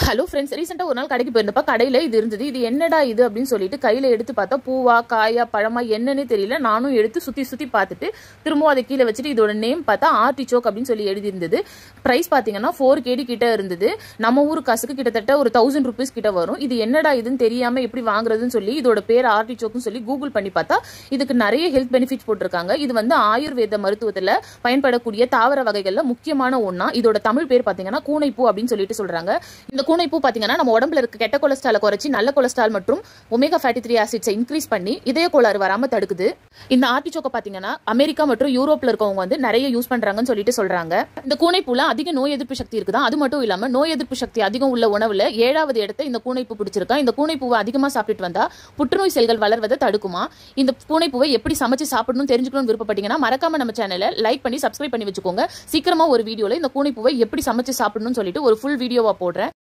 hello friends ரீசெண்டாக ஒரு நாள் கடைக்கு போயிருந்தப்ப கடையில் இது இருந்தது இது என்னடா இது அப்படின்னு சொல்லிட்டு கையில் எடுத்து பார்த்தா பூவா காயா பழமா என்னன்னே தெரியல நானும் எடுத்து சுற்றி சுற்றி பார்த்துட்டு திரும்பவும் அதை கீழே வச்சுட்டு இதோட நேம் பார்த்தா ஆர்டிச்சோக் அப்படின்னு சொல்லி எழுதியிருந்தது ப்ரைஸ் பார்த்தீங்கன்னா ஃபோர் கேடி கிட்ட இருந்தது நம்ம ஊர் காசுக்கு கிட்டத்தட்ட ஒரு தௌசண்ட் ருபீஸ் கிட்ட வரும் இது என்னடா இதுன்னு தெரியாமல் எப்படி வாங்குறதுன்னு சொல்லி இதோட பேர் ஆர்டிச்சோக்னு சொல்லி கூகுள் பண்ணி பார்த்தா இதுக்கு நிறைய ஹெல்த் பெனிஃபிட்ஸ் போட்டிருக்காங்க இது வந்து ஆயுர்வேத மருத்துவத்தில் பயன்படக்கூடிய தாவர வகைகளில் முக்கியமான ஒன்றா இதோட தமிழ் பேர் பார்த்தீங்கன்னா கூனைப்பூ அப்படின்னு சொல்லிட்டு சொல்றாங்க இந்த கூனைப்பூ பார்த்தீங்கன்னா நம்ம உடம்புல இருக்க கெட்ட கொலஸ்ட்ராலை குறைச்சி நல்ல கொலஸ்ட்ரால் மற்றும் ஒமேகா ஃபேட்டி த்ரீ ஆசிட்ஸை இன்க்ரீஸ் பண்ணி இதய கோளாறு வராம தடுக்குது இந்த ஆர்டிச்சோக்கை பார்த்தீங்கன்னா அமெரிக்கா மற்றும் யூரோப்ல இருக்கவங்க வந்து நிறைய யூஸ் பண்றாங்கன்னு சொல்லிட்டு சொல்றாங்க இந்த கூனைப்பூல அதிக நோய் எதிர்ப்பு சக்தி இருக்குதா அது மட்டும் இல்லாம நோய் எதிர்ப்பு சக்தி அதிகம் உள்ள உணவுல ஏழாவது இடத்தை இந்த கூனைப்பூ பிடிச்சிருக்கா இந்த கூனைப்பூவை அதிகமா சாப்பிட்டுட்டு வந்தா புற்றுநோய் செல்கள் வளர்வதை தடுக்குமா இந்த பூனைப்பூவை எப்படி சமைச்சு சாப்பிடணும்னு தெரிஞ்சுக்கணும்னு விருப்பப்பட்டீங்கன்னா மறக்காம நம்ம சேனலை லைக் பண்ணி சப்ஸ்கிரைப் பண்ணி வச்சுக்கோங்க சீக்கிரமா ஒரு வீடியோல இந்த கூனைப்பூவை எப்படி சமைச்சு சாப்பிடணும்னு சொல்லிட்டு ஒரு ஃபுல் வீடியோவா போடுறேன்